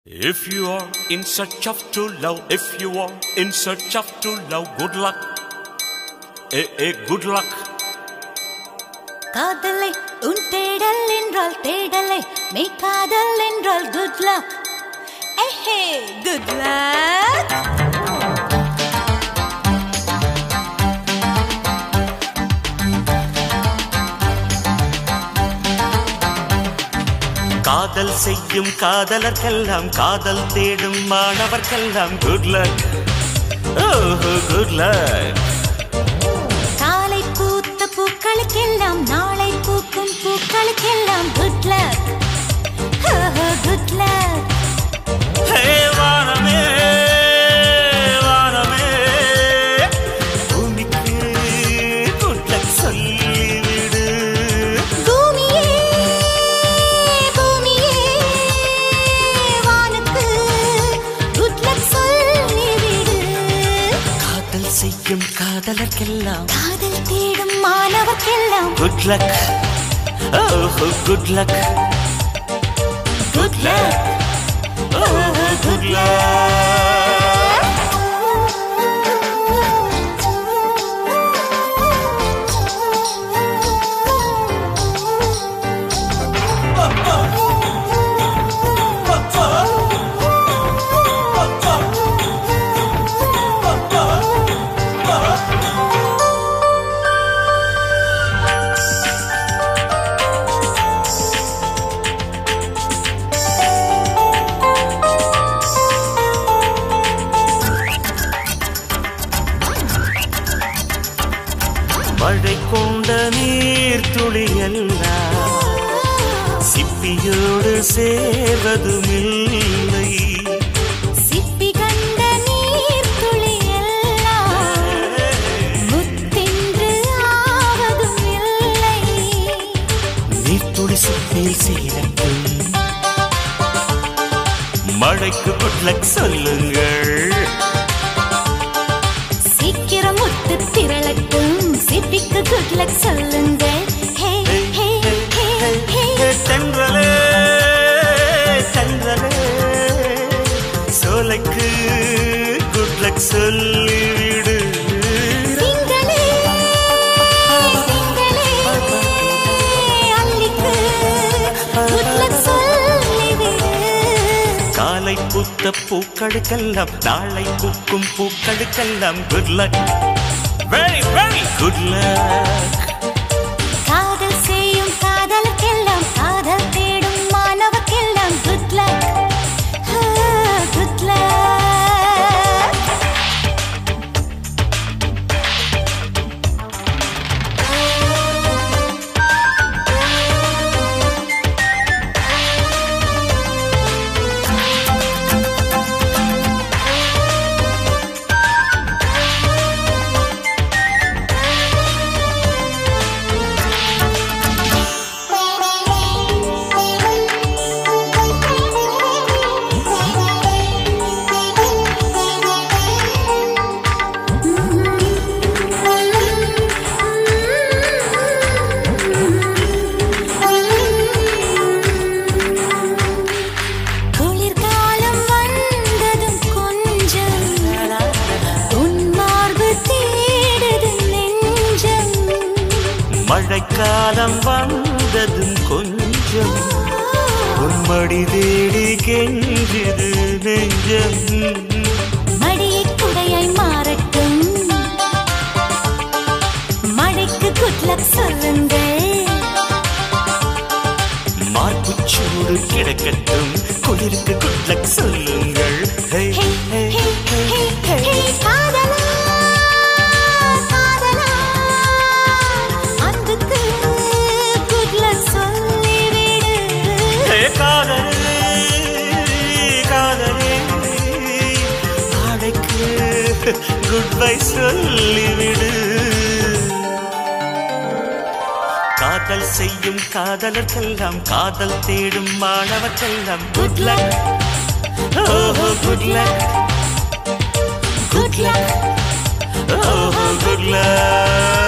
If you are in search of true love, if you are in search of true love, good luck. Eh, eh, good luck. காதலை உன் தேடல் என்றால் தேடலை மெய் காதல் என்றால் குட் லக் ஏஹே குட் லக் காதல் செய்யும் காதலர்க்கெல்லாம் காதல் தேடும் மாணவர்க்கெல்லாம் குட் லக் ஓஹோ குட் லக் காலை பூத்த பூக்களுக்கெல்லாம் நாளை பூக்கும் பூக்களுக்கெல்லாம் குட் லக் குட் லக் ஹே வானமே வானமே பூமிக்கு குட் லக் சொல்லிவிடு பூமியே பூமியே வானுக்கு குட் லக் சொல்லிவிடு காதல் செய்யும் காதலர்க்கெல்லாம் காதல் தேடும் மாணவர்க்கெல்லாம் குட் லக் ஓஹோ குட் லக் குட் லக் ஓஹோ குட் லக் மழை கொண்ட நீர் துளியெல்லாம் சிப்பியோடு சேர்வதுமில்லை சிப்பி கண்ட நீர் துளியெல்லாம் முத்தென்று ஆவதும் இல்லை நீர் துளி சிப்பில் சேரட்டும் மழைக்கு குட்லக் சொல்லுங்கள் சீக்கிரம் முத்து திரளட்டும் சிப்பிக்கு குட் லக் சொல்லுங்கள் ஹே ஹே ஹே ஹே தென்றலே தென்றலே சோலைக்கு குட்லக் சொல்லிவிடு திங்களே திங்களே அல்லிக்கு குட் லக் சொல்லிவிடு காலை பூத்த பூக்களுக்கெல்லாம் நாளை பூக்கும் பூக்களுக்கெல்லாம் good luck very very good luck காதல் செய்யும் காதலுக்கெல்லாம் காதல் தேடும் மாணவர்க்கெல்லாம் குட் லக் குட் லக் குளிர்காலம் வந்ததும் கொஞ்சம் உன் மார்பு தேடுது நெஞ்சம் மழைக்காலம் வந்ததும் கொஞ்சம் உம்மடி தேடி கெஞ்சுது நெஞ்சம் மடியை குடையாய் மாறட்டும் மழைக்கு குட்லக் சொல்லுங்கள் மார்புச்சூடு கிடக்கட்டும் குளிருக்கு குட்லக் சொல்லுங்கள் ஹே, ஹே, ஹே, ஹே, ஹே, ஹே, ஹே. ஹே, காதலா, காதலா, அன்புக்கு good luck சொல்லிவிடு. ஹே, காதலே காதலே ஆடைக்கு குட் பை சொல்லிவிடு காதல் செய்யும் காதலர்க்கெல்லாம் காதல் தேடும் மாணவர்க்கெல்லாம் குட் லக் ஓஹோ குட் லக் குட் லக் ஓஹோ குட் லக்